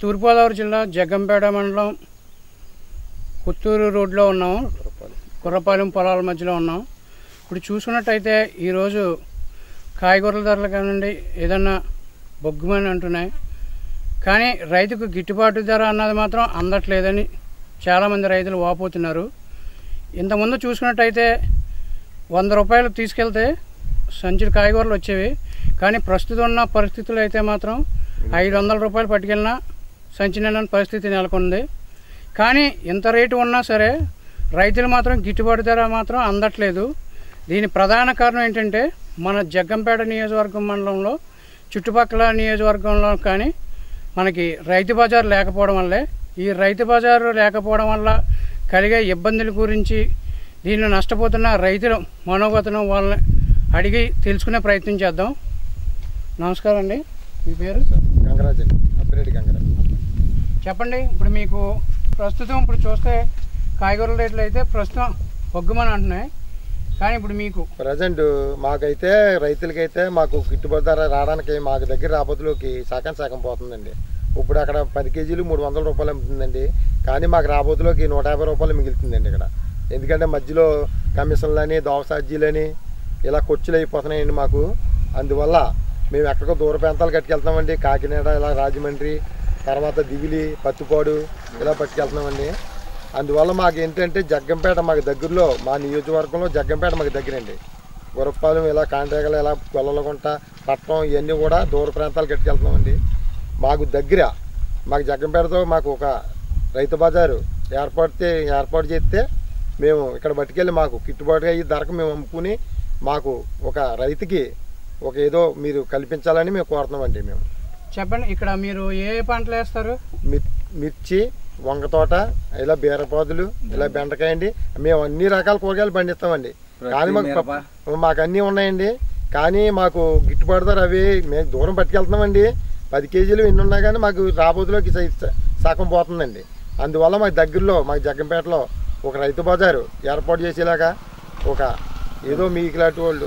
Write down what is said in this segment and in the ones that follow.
తూర్పుగోదావరి జిల్లా జగ్గంపేట మండలం పుత్తూరు రోడ్లో ఉన్నాము కుర్రపాలెం పొలాల మధ్యలో ఉన్నాం ఇప్పుడు చూసుకున్నట్టయితే ఈరోజు కాయగూరల ధరలు కానివ్వండి ఏదన్నా బొగ్గుమని అంటున్నాయి కానీ రైతుకు గిట్టుబాటు ధర అన్నది మాత్రం అందట్లేదని చాలామంది రైతులు వాపోతున్నారు ఇంతకుముందు చూసుకున్నట్టయితే వంద రూపాయలు తీసుకెళ్తే సంచులు కాయగూరలు వచ్చేవి కానీ ప్రస్తుతం ఉన్న పరిస్థితులు అయితే మాత్రం ఐదు వందల రూపాయలు పట్టుకెళ్ళినా సంచి నిండని పరిస్థితి నెలకొంది కానీ ఇంత రేటు ఉన్నా సరే రైతులు మాత్రం గిట్టుబాటు ధర మాత్రం అందట్లేదు దీని ప్రధాన కారణం ఏంటంటే మన జగ్గంపేట నియోజకవర్గం మండలంలో చుట్టుపక్కల నియోజకవర్గంలో కానీ మనకి రైతు బజార్ లేకపోవడం వల్లే ఈ రైతు బజారు లేకపోవడం వల్ల కలిగే ఇబ్బందుల గురించి దీనిలో నష్టపోతున్న రైతుల మనోగతను వాళ్ళని అడిగి తెలుసుకునే ప్రయత్నం చేద్దాం నమస్కారం అండి మీ పేరు గంగరాజ్ అండి అప్పిరెడ్డి గంగరాజ్ చెప్పండి ఇప్పుడు మీకు ప్రస్తుతం ఇప్పుడు చూస్తే కాయగూరల రేట్లు అయితే ప్రస్తుతం ఒగ్గుమని అంటున్నాయి కానీ ఇప్పుడు మీకు ప్రజెంట్ మాకైతే రైతులకైతే మాకు గిట్టుబాటు ధర రావడానికి మాకు దగ్గర రాబోతులోకి సగం సగం పోతుందండి ఇప్పుడు అక్కడ పది కేజీలు మూడు వందల రూపాయలు అమ్ముతుందండి కానీ మాకు రాబోతులోకి నూట యాభై రూపాయలు మిగులుతుందండి ఇక్కడ ఎందుకంటే మధ్యలో కమిషన్లని దోవసార్జీలని ఇలా ఖర్చులు అయిపోతున్నాయండి మాకు అందువల్ల మేము ఎక్కడికో దూర ప్రాంతాలు కట్టుకెళ్తామండి కాకినాడ ఇలా రాజమండ్రి తర్వాత దివిలి పత్తిపాడు ఇలా పట్టుకెళ్తున్నామండి అందువల్ల మాకు ఏంటంటే జగ్గంపేట మాకు దగ్గరలో మా నియోజకవర్గంలో జగ్గంపేట మాకు దగ్గరండి గురపాలెం ఇలా కాంట్రాగల ఇలా గొల్లలగుంట పట్నం ఇవన్నీ కూడా దూర ప్రాంతాలు కట్టుకెళ్తున్నామండి మాకు దగ్గర మాకు జగ్గంపేటతో మాకు ఒక రైతు బజారు ఏర్పడితే ఏర్పాటు చేస్తే మేము ఇక్కడ పట్టుకెళ్ళి మాకు గిట్టుబాటు అయ్యి ధరకు మేము అమ్ముకుని మాకు ఒక రైతుకి ఒక ఏదో మీరు కల్పించాలని మేము కోరుతున్నామండి మేము చెప్పండి ఇక్కడ మీరు ఏ ఏ పంటలు వేస్తారు మిర్- మిర్చి వంగ తోట ఇలా బీరపాదులు ఇలా బెండకాయ అండి మేము అన్ని రకాల కూరగాయలు పండిస్తామండి కానీ మాకు ప- మాకు అన్నీ ఉన్నాయండి కానీ మాకు గిట్టుబాటు ధర అవి మేము దూరం పట్టుకెళ్తున్నామండి పది కేజీలు ఎన్ని ఉన్నా కానీ మాకు రాబోతులోకి స- సగం పోతుందండి అందువల్ల మాకు దగ్గరలో మాకు జగ్గంపేటలో ఒక రైతు బజారు ఏర్పాటు చేసేలాగా ఒక ఏదో మీకు ఇలాంటి వాళ్ళు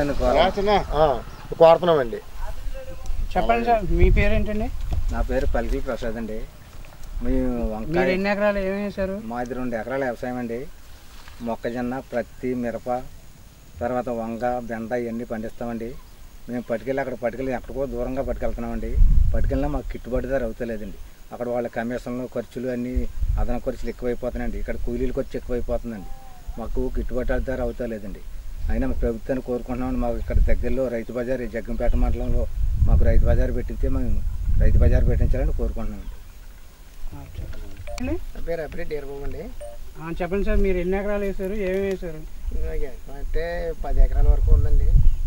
ఆ, కోరుతున్నామండి చెప్పండి సార్ మీ పేరు ఏంటండి నా పేరు పల్కి ప్రసాద్ అండి మేము మీరు వంకాయ ఎన్ని ఎకరాలు ఏమేమి వేశారు మాది రెండు ఎకరాల వ్యవసాయం అండి మొక్కజొన్న ప్రత్తి మిరప తర్వాత వంగ బెండ ఇవన్నీ పండిస్తామండి మేము పట్టుకెళ్ళి అక్కడ పట్టుకెళ్ళి ఎక్కడికో దూరంగా పట్టుకెళ్తున్నామండి పట్టుకెళ్ళినా మాకు గిట్టుబాటు ధర అవుతలేదండి అక్కడ వాళ్ళ కమిషన్లు ఖర్చులు అన్నీ అదన ఖర్చులు ఎక్కువైపోతున్నాయండి ఇక్కడ కూలీల ఖర్చు ఎక్కువైపోతుందండి మాకు గిట్టుబాటు ధర అవుతలేదండి అయినా మా ప్రభుత్వాన్ని కోరుకుంటున్నామండి మాకు ఇక్కడ దగ్గరలో రైతు బజార్ ఈ జగ్గంపేట మండలంలో మాకు రైతు బజార్ పెట్టితే మేము రైతు బజార్ పెట్టించాలని కోరుకుంటున్నామండి ఆ, చెప్పండి నా పేరు అభిరెడ్డి ఎరబాబు అండి ఆ, చెప్పండి సార్ మీరు ఎన్ని ఎకరాలు వేశారు ఏమేమి వేశారు అంటే పది ఎకరాల వరకు ఉందండి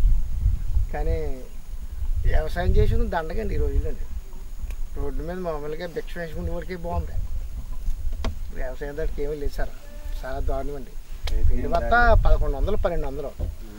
కానీ వ్యవసాయం చేసింది దండగండి ఈ రోజులండి రోడ్డు మీద మామూలుగా భిక్ష వేసుకునే వరకే బాగుంది వ్యవసాయం దానికి ఏమీ లేదు సార్ చాలా దారుణం అండి ఇది మొత్త పదకొండు వందలు పన్నెండు వందలు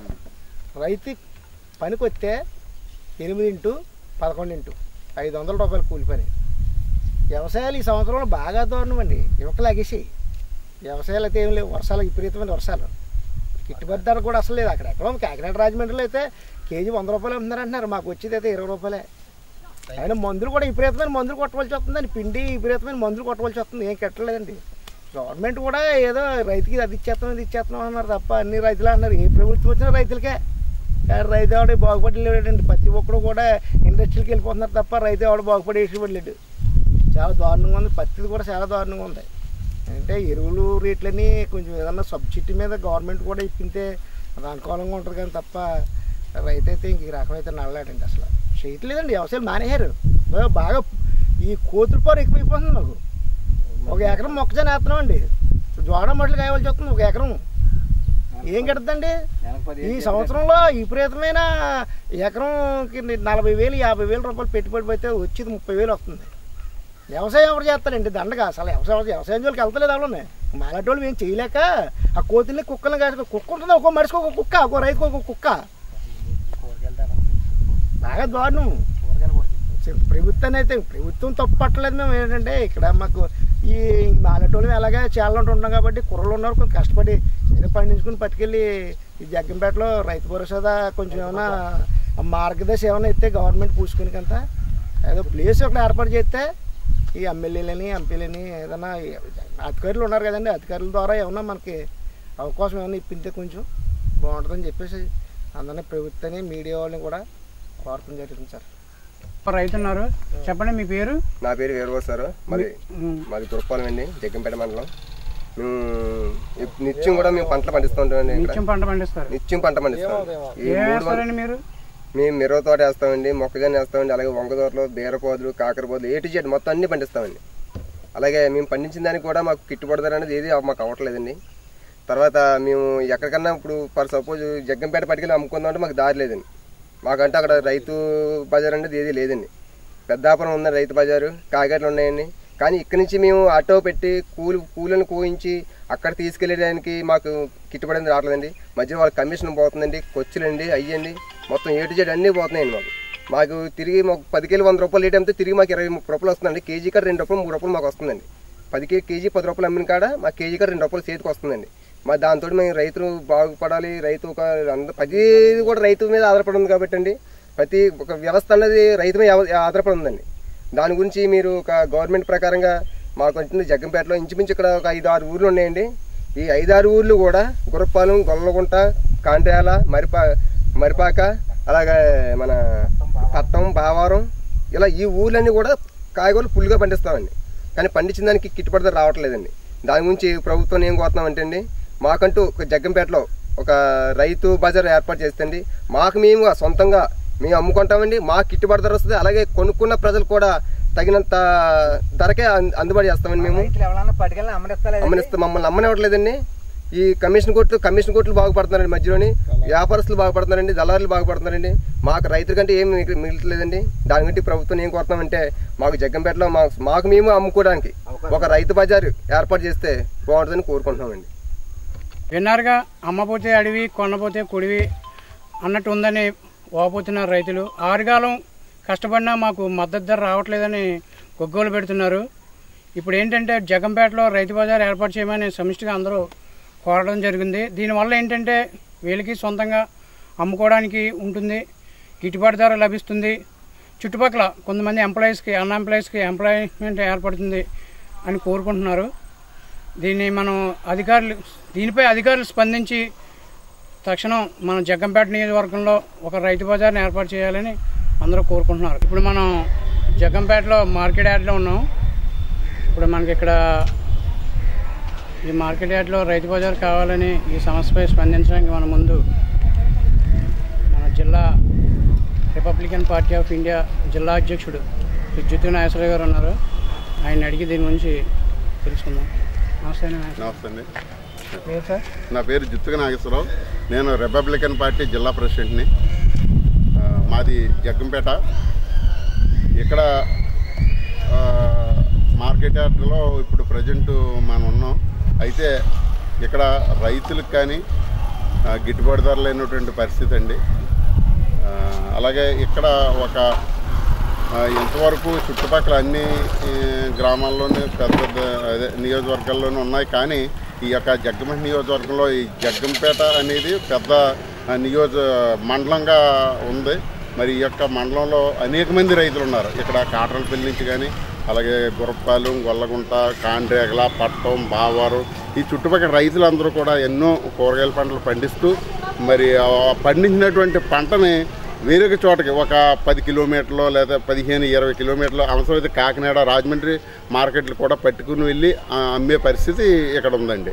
రైతు పనికి వస్తే ఎనిమిది ఇంటూ పదకొండు ఇంటూ ఐదు వందల రూపాయలు కూలి పని వ్యవసాయాలు ఈ సంవత్సరంలో బాగా దారుణం అండి యువకులు అగేసి వ్యవసాయాలు అయితే ఏం లేవు వర్షాలు విపరీతమైన వర్షాలు గిట్టుబాటు ధర కూడా అసలు లేదు అక్కడ ఎక్కడో కాకినాడ రాజమండ్రిలో అయితే కేజీ వంద రూపాయలు అమ్ముతున్నారు అంటున్నారు మాకు వచ్చేది అయితే ఇరవై రూపాయలే అయినా మందులు కూడా విపరీతమైన మందులు కొట్టవలసి వస్తుందండి పిండి విపరీతమైన మందులు కొట్టవలసి వస్తుంది ఏం కట్టలేదండి గవర్నమెంట్ కూడా ఏదో రైతుకి అది ఇచ్చేస్తాం ఇది ఇచ్చేస్తాం అన్నారు తప్ప అన్ని రైతులు అన్నారు ఏ ప్రభుత్వం వచ్చినా రైతులకే కానీ రైతు ఎవడ బాగుపడలేడండి ప్రతి ఒక్కరు కూడా ఇండస్ట్రీకి వెళ్ళిపోతున్నారు తప్ప రైతు ఎవడ బాగుపడేసి పడలేడు చాలా దారుణంగా ఉంది పత్తిది కూడా చాలా దారుణంగా ఉంది అంటే ఎరువులు రేట్లని కొంచెం ఏదన్నా సబ్సిడీ మీద గవర్నమెంట్ కూడా ఇప్పితే అది అనుకూలంగా ఉంటుంది కానీ తప్ప రైతు అయితే ఇంక ఈ రకమైతే నడలేడండి అసలు చేయట్లేదండి వ్యవసాయం మానేశారు బాగా- బాగా ఈ కోతుల పారు ఎక్కువైపోతుంది మాకు ఒక ఎకరం మొక్కజొన్న వేస్తున్నాం అండి జోడ మట్లు కాయవలసి వస్తుంది ఒక ఎకరం ఏం కడుతుందండి ఈ సంవత్సరంలో విపరీతమైన ఎకరంకి నలభై వేలు యాభై వేల రూపాయలు పెట్టుబడి పెడితే వచ్చేది ముప్పై వేలు వస్తుంది వ్యవసాయం ఎవరు చేస్తారండి దండగా అసలు వ్యవసాయం వ్యవసాయం జోలికి వెళ్తలేదు ఎవరు మాలాంటి వాళ్ళు మేము చేయలేక ఆ కోతుల్ని కుక్కల్ని కాదు కుక్క ఉంటుంది ఒక్కో మనిషికి ఒక కుక్క ఒక్కో రైతుకి ఒక కుక్క బాగా దారుణం ప్రభుత్వాన్ని అయితే ప్రభుత్వం తప్పు పట్టలేదు మేము ఏంటంటే ఇక్కడ మాకు ఈ మాలటోళ్ళు ఎలాగే చేయాలంటూ ఉంటాం కాబట్టి కుర్రలు ఉన్నారు కొంచెం కష్టపడి ఏదో పండించుకుని పట్టుకెళ్ళి ఈ జగ్గంపేటలో రైతు భరోసా కొంచెం ఏమైనా మార్గదర్శి ఏమైనా ఇస్తే గవర్నమెంట్ పూసుకుని కంత ఏదో ప్లేస్ ఒకటి ఏర్పాటు చేస్తే ఈ ఎమ్మెల్యేలని ఎంపీలని ఏదైనా అధికారులు ఉన్నారు కదండి అధికారుల ద్వారా ఏమన్నా మనకి అవకాశం ఏమైనా ఇప్పింటే కొంచెం బాగుంటుందని చెప్పేసి అందరినీ ప్రభుత్వాన్ని మీడియా వాళ్ళని కూడా కోరటం జరిగింది సార్ రైతు ఉన్నారు చెప్పండి మీ పేరు నా పేరు వీరబాబు సార్ మాది ఉమ్, మాది గురపాలెం అండి జగ్గంపేట మండలం మేము ఇప్- నిత్యం కూడా మేము పంటలు పండిస్తూ ఉంటామండి ఇక్కడ నిత్యం పంట పండిస్తారు నిత్యం పంట పండిస్తాం ఈ ఏం మూడు వందల వేస్తారండి మీరు మేము మిరవ తోట వేస్తామండి మొక్కజొన్న వేస్తామండి అలాగే వంగ తోటలు బీరపోదులు కాకరపోదులు ఏ టు జెడ్ మొత్తం అన్ని పండిస్తామండి అలాగే మేము పండించిన దానికి కూడా మాకు గిట్టుబాటు ధర అనేది ఏది మాకు అవ్వట్లేదండి తర్వాత మేము ఎక్కడికన్నా ఇప్పుడు ఫర్ సపోజ్ జగ్గంపేట పట్టుకెళ్ళి అమ్ముకుందాం అంటే మాకు దారి లేదండి మాకంటే అక్కడ రైతు బజార్ అనేది ఏది లేదండి పెద్దాపురం ఉంది రైతు బజారు కాకినాడలు ఉన్నాయండి కానీ ఇక్కడి నుంచి మేము ఆటో పెట్టి కూలి కూలీలను కూయించి అక్కడ తీసుకెళ్ళడానికి మాకు గిట్టుబడి అనేది రావట్లేదండి మధ్యలో వాళ్ళ కమిషన్ పోతుందండి ఖర్చులండి అయ్యండి మొత్తం ఏ టు జెడ్ అన్నీ పోతున్నాయండి మాకు మాకు తిరిగి మాకు పది కేజీ వంద రూపాయలు రేట్ అమ్మితే తిరిగి మాకు ఇరవై ముప్పై రూపాయలు వస్తుందండి కేజీ కాడ రెండు రూపాయలు మూడు రూపాయలు మాకు వస్తుందండి పది కే కేజీ పది రూపాయలు అమ్మిన కాడ మా కేజీ కాడ రెండు రూపాయలు చేతికి వస్తుందండి మా దాంతో మేము రైతులు బాగుపడాలి రైతు ఒక అంద ప్రతి కూడా రైతు మీద ఆధారపడి ఉంది కాబట్టి అండి ప్రతి ఒక వ్యవస్థ అన్నది రైతు మీద ఆవ- ఆధారపడి ఉందండి దాని గురించి మీరు ఒక గవర్నమెంట్ ప్రకారంగా మాకు వచ్చింది జగ్గంపేటలో ఇంచుమించు ఇక్కడ ఒక ఐదు ఆరు ఊర్లు ఉన్నాయండి ఈ ఐదు ఆరు ఊర్లు కూడా గురపాలెం గొల్లగుంట కాండ్యాల మరిపా మరిపాక అలాగే మన పట్టం బావారం ఇలా ఈ ఊర్లన్నీ కూడా కాయగూరలు ఫుల్గా పండిస్తామండి కానీ పండించిన దానికి గిట్టుబాటు ధర రావట్లేదండి దాని గురించి ప్రభుత్వం ఏం కోరుతున్నామంటే అండి మాకంటూ ఒక జగ్గంపేటలో ఒక రైతు బజార్ ఏర్పాటు చేస్తండి మాకు మేము సొంతంగా మేము అమ్ముకుంటామండి మాకు గిట్టుబాటు ధర వస్తుంది అలాగే కొనుక్కున్న ప్రజలు కూడా తగినంత ధరకే అం- అందుబాటు చేస్తామండి మేము రైతులు ఎవరన్నా పట్టుకెళ్ళి అమ్మనిస్తలేదు అమ్మనిస్తే మమ్మల్ని అమ్మనివ్వట్లేదండి ఈ కమిషన్ కోట్లు కమిషన్ కోట్లు బాగుపడుతున్నారండి మధ్యలోని వ్యాపారస్తులు బాగుపడుతున్నారండి దళారులు బాగుపడుతున్నారండి మాకు రైతుల కంటే ఏం మిగిలి- మిగలట్లేదండి దాని గురించి ప్రభుత్వం ఏం కోరుతామంటే మాకు జగ్గంపేటలో మాకు మాకు మేము అమ్ముకోవడానికి ఒక రైతు బజారు ఏర్పాటు చేస్తే బాగుంటుందని కోరుకుంటున్నామండి విన్నారుగా అమ్మపోతే అడవి కొనపోతే కుడివి అన్నట్టు ఉందని వాపోతున్నారు రైతులు ఆరుగాలం కష్టపడినా మాకు మద్దతు ధర రావట్లేదని గొగ్గోలు పెడుతున్నారు ఇప్పుడు ఏంటంటే జగంపేటలో రైతు బజార్ ఏర్పాటు చేయమని సమిష్టిగా అందరూ కోరడం జరిగింది దీనివల్ల ఏంటంటే వీళ్ళకి సొంతంగా అమ్ముకోవడానికి ఉంటుంది గిట్టుబాటు ధర లభిస్తుంది చుట్టుపక్కల కొంతమంది ఎంప్లాయీస్కి అన్ఎంప్లాయీస్కి ఎంప్లాయ్మెంట్ ఏర్పడుతుంది అని కోరుకుంటున్నారు దీన్ని మనం అధికారులు దీనిపై అధికారులు స్పందించి తక్షణం మన జగ్గంపేట నియోజకవర్గంలో ఒక రైతు బజార్ని ఏర్పాటు చేయాలని అందరూ కోరుకుంటున్నారు ఇప్పుడు మనం జగ్గంపేటలో మార్కెట్ యార్డ్లో ఉన్నాం ఇప్పుడు మనకి ఇక్కడ ఈ మార్కెట్ యార్డ్లో రైతు బజార్ కావాలని ఈ సమస్యపై స్పందించడానికి మన ముందు మన జిల్లా రిపబ్లికన్ పార్టీ ఆఫ్ ఇండియా జిల్లా అధ్యక్షుడు శ్రీ జిత్తు నాగేశ్వరరావు గారు ఉన్నారు ఆయన అడిగి దీని గురించి తెలుసుకుందాం నమస్తే అండి నాగేశ్వరరావు. నమస్తే అండి పేరు సార్ నా పేరు జిత్తుక నాగేశ్వరరావు నేను రిపబ్లికన్ పార్టీ జిల్లా ప్రెసిడెంట్ని ఆ, మాది జగ్గంపేట ఇక్కడ ఆ, మార్కెట్ యార్డ్లో ఇప్పుడు ప్రజెంట్ మనం ఉన్నాం అయితే ఇక్కడ రైతులకు కానీ ఆ, గిట్టుబాటు ధర లేనటువంటి పరిస్థితి అండి ఆ, అలాగే ఇక్కడ ఒక ఆ, ఇంతవరకు చుట్టుపక్కల అన్ని ఈ, గ్రామాల్లోనే పెద్ద పెద్ద అదే నియోజకవర్గాల్లోనే ఉన్నాయి కానీ ఈ యొక్క జగ్గంపేట నియోజకవర్గంలో ఈ జగ్గంపేట అనేది పెద్ద ఆ, నియోజ మండలంగా ఉంది మరి ఈ యొక్క మండలంలో అనేక మంది రైతులు ఉన్నారు ఇక్కడ కాటరలపల్లి నుంచి కానీ అలాగే గురపాలెం గొల్లగుంట కాండ్రేగల పట్టం బావారు ఈ చుట్టుపక్కల రైతులందరూ కూడా ఎన్నో కూరగాయల పంటలు పండిస్తూ మరి ఆ పండించినటువంటి పంటని వేరొక చోటకి ఒక పది కిలోమీటర్లు లేదా పదిహేను ఇరవై కిలోమీటర్లు అవసరమైతే కాకినాడ రాజమండ్రి మార్కెట్లు కూడా పట్టుకుని వెళ్ళి ఆ, అమ్మే పరిస్థితి ఇక్కడ ఉందండి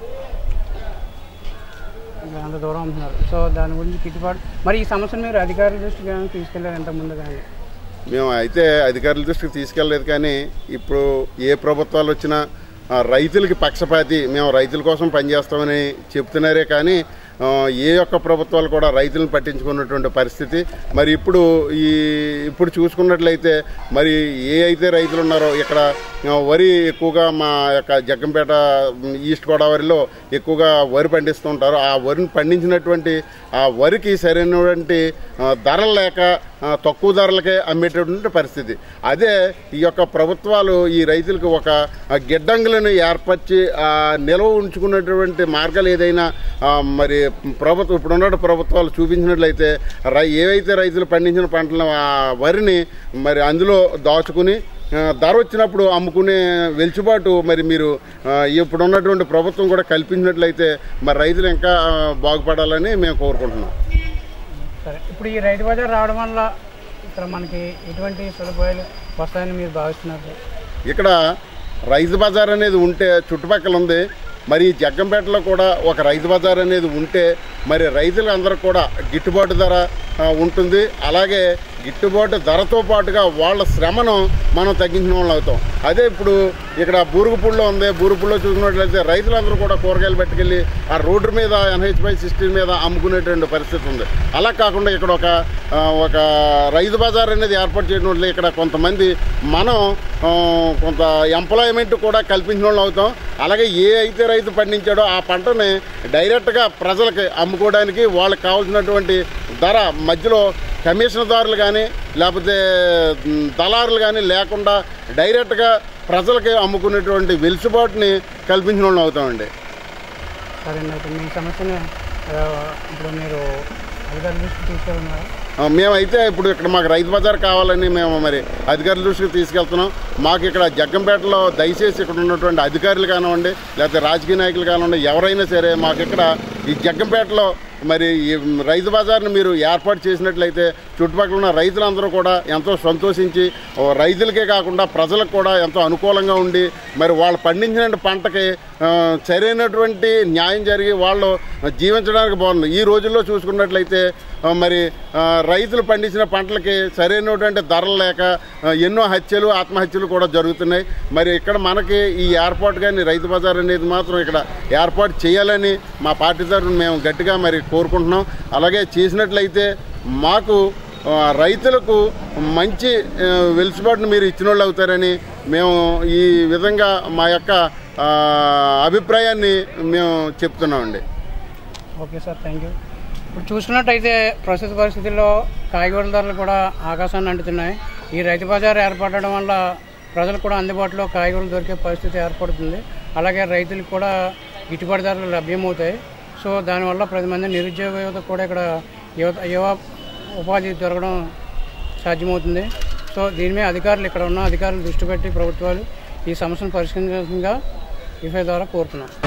ఇంకా అంత దూరం ఉంటున్నారు సో దాని గురించి గిట్టుబాటు మరి ఈ సమస్యను మీరు అధికారుల దృష్టికి ఏమైనా తీసుకెళ్లారు ఎంత ముందు కానీ మేము అయితే అధికారుల దృష్టికి తీసుకెళ్ళలేదు కానీ ఇప్పుడు ఏ ప్రభుత్వాలు వచ్చినా ఆ, రైతులకి పక్షపాతి మేము రైతుల కోసం పనిచేస్తామని చెప్తున్నారే కానీ ఆ, ఏ ఒక్క ప్రభుత్వాలు కూడా రైతులను పట్టించుకున్నటువంటి పరిస్థితి మరి ఇప్పుడు ఈ ఇప్పుడు చూసుకున్నట్లయితే మరి ఏ అయితే రైతులు ఉన్నారో ఇక్కడ ఆ, వరి ఎక్కువగా మా యొక్క జగ్గంపేట ఉమ్, ఈస్ట్ గోదావరిలో ఎక్కువగా వరి పండిస్తూ ఉంటారు ఆ వరిని పండించినటువంటి ఆ వరికి సరైనటువంటి ఆ, ధరలు లేక ఆ, తక్కువ ధరలకే అమ్మేటటువంటి పరిస్థితి అదే ఈ యొక్క ప్రభుత్వాలు ఈ రైతులకు ఒక ఆ, గిడ్డంగులను ఏర్పరిచి ఆ, నిల్వ ఉంచుకున్నటువంటి మార్గాలు ఏదైనా ఆ, మరి ప్రభుత్వం ఇప్పుడున్న ప్రభుత్వాలు చూపించినట్లయితే రై ఏవైతే రైతులు పండించిన పంటలను ఆ వరిని మరి అందులో దాచుకుని ఆ, ధర వచ్చినప్పుడు అమ్ముకునే వెలుచుబాటు మరి మీరు ఆ, ఇప్పుడు ఉన్నటువంటి ప్రభుత్వం కూడా కల్పించినట్లయితే మరి రైతులు ఇంకా ఆ, బాగుపడాలని మేము కోరుకుంటున్నాం సరే ఇప్పుడు ఈ రైతు బజార్ రావడం వల్ల ఇక్కడ మనకి ఎటువంటి సదుపాయాలు వస్తాయని మీరు భావిస్తున్నారు ఇక్కడ రైతు బజార్ అనేది ఉంటే చుట్టుపక్కల ఉంది మరి ఈ జగ్గంపేటలో కూడా ఒక రైతు బజార్ అనేది ఉంటే మరి రైతులందరూ కూడా గిట్టుబాటు ధర ఆ, ఉంటుంది అలాగే గిట్టుబాటు ధరతో పాటుగా వాళ్ళ శ్రమను మనం తగ్గించిన వాళ్ళు అవుతాం అదే ఇప్పుడు ఇక్కడ బూరుగుపూడిలో ఉంది బూరుగుపూడిలో చూసినట్లయితే రైతులందరూ కూడా కూరగాయలు పట్టుకెళ్ళి ఆ రోడ్డు మీద ఎన్హెచ్ బై సిక్స్టీన్ మీద అమ్ముకునేటువంటి పరిస్థితి ఉంది అలా కాకుండా ఇక్కడ ఒక ఆ, ఒక రైతు బజార్ అనేది ఏర్పాటు చేయడం వల్ల ఇక్కడ కొంతమంది మనం ఆ, కొంత ఎంప్లాయ్మెంట్ కూడా కల్పించిన వాళ్ళు అవుతాం అలాగే ఏ అయితే రైతు పండించాడో ఆ పంటని డైరెక్ట్గా ప్రజలకి అమ్ముకోవడానికి వాళ్ళకి కావాల్సినటువంటి ధర మధ్యలో కమిషన్దారులు కానీ లేకపోతే మ్, దళారులు కానీ లేకుండా డైరెక్ట్గా ప్రజలకి అమ్ముకునేటువంటి వెలుసుబాటుని కల్పించిన వాళ్ళు అవుతామండి సరే అయితే మీ సమస్యను ఆ, ఇప్పుడు మీరు అధికారుల దృష్టికి తీసుకెళ్తున్నారు ఆ, మేమైతే ఇప్పుడు ఇక్కడ మాకు రైతు బజార్ కావాలని మేము మరి అధికారుల దృష్టికి తీసుకెళ్తున్నాం మాకు ఇక్కడ జగ్గంపేటలో దయచేసి ఇక్కడ ఉన్నటువంటి అధికారులు కానివ్వండి లేకపోతే రాజకీయ నాయకులు కానివ్వండి ఎవరైనా సరే మాకు ఇక్కడ ఈ జగ్గంపేటలో మరి ఈ రైతు బజార్ని మీరు ఏర్పాటు చేసినట్లయితే చుట్టుపక్కల ఉన్న రైతులందరూ కూడా ఎంతో సంతోషించి ఓ రైతులకే కాకుండా ప్రజలకు కూడా ఎంతో అనుకూలంగా ఉండి మరి వాళ్ళు పండించిన పంటకి ఆ, సరైనటువంటి న్యాయం జరిగి వాళ్ళు జీవించడానికి బాగుంది ఈ రోజుల్లో చూసుకున్నట్లయితే ఆ, మరి ఆ, రైతులు పండించిన పంటలకి సరైనటువంటి ధరలు లేక ఆ, ఎన్నో హత్యలు ఆత్మహత్యలు కూడా జరుగుతున్నాయి మరి ఇక్కడ మనకి ఈ ఏర్పాటు కానీ రైతు బజార్ అనేది మాత్రం ఇక్కడ ఏర్పాటు చేయాలని మా పార్టీ తరఫున మేము గట్టిగా మరి కోరుకుంటున్నాం అలాగే చేసినట్లయితే మాకు ఆ, రైతులకు మంచి ఆ, వెలుసుబాటును మీరు ఇచ్చిన వాళ్ళు అవుతారని మేము ఈ విధంగా మా యొక్క ఆ, అభిప్రాయాన్ని మేము చెప్తున్నామండి ఓకే సార్ థ్యాంక్ యూ ఇప్పుడు చూసుకున్నట్టయితే ప్రస్తుత పరిస్థితుల్లో కాయగూరల ధరలు కూడా ఆకాశాన్ని అంటుతున్నాయి ఈ రైతు బజార్ ఏర్పడడం వల్ల ప్రజలకు కూడా అందుబాటులో కాయగూరలు దొరికే పరిస్థితి ఏర్పడుతుంది అలాగే రైతులకు కూడా గిట్టుబాటు ధరలు లభ్యమవుతాయి సో దానివల్ల ప్రతి మంది నిరుద్యోగ యువత కూడా ఇక్కడ యువత యువ ఉపాధి దొరకడం సాధ్యమవుతుంది సో దీని మీద అధికారులు ఇక్కడ ఉన్న అధికారులు దృష్టి పెట్టి ప్రభుత్వాలు ఈ సమస్యను పరిష్కరించాల్సిందిగా ఇఫై ద్వారా కోరుతున్నాం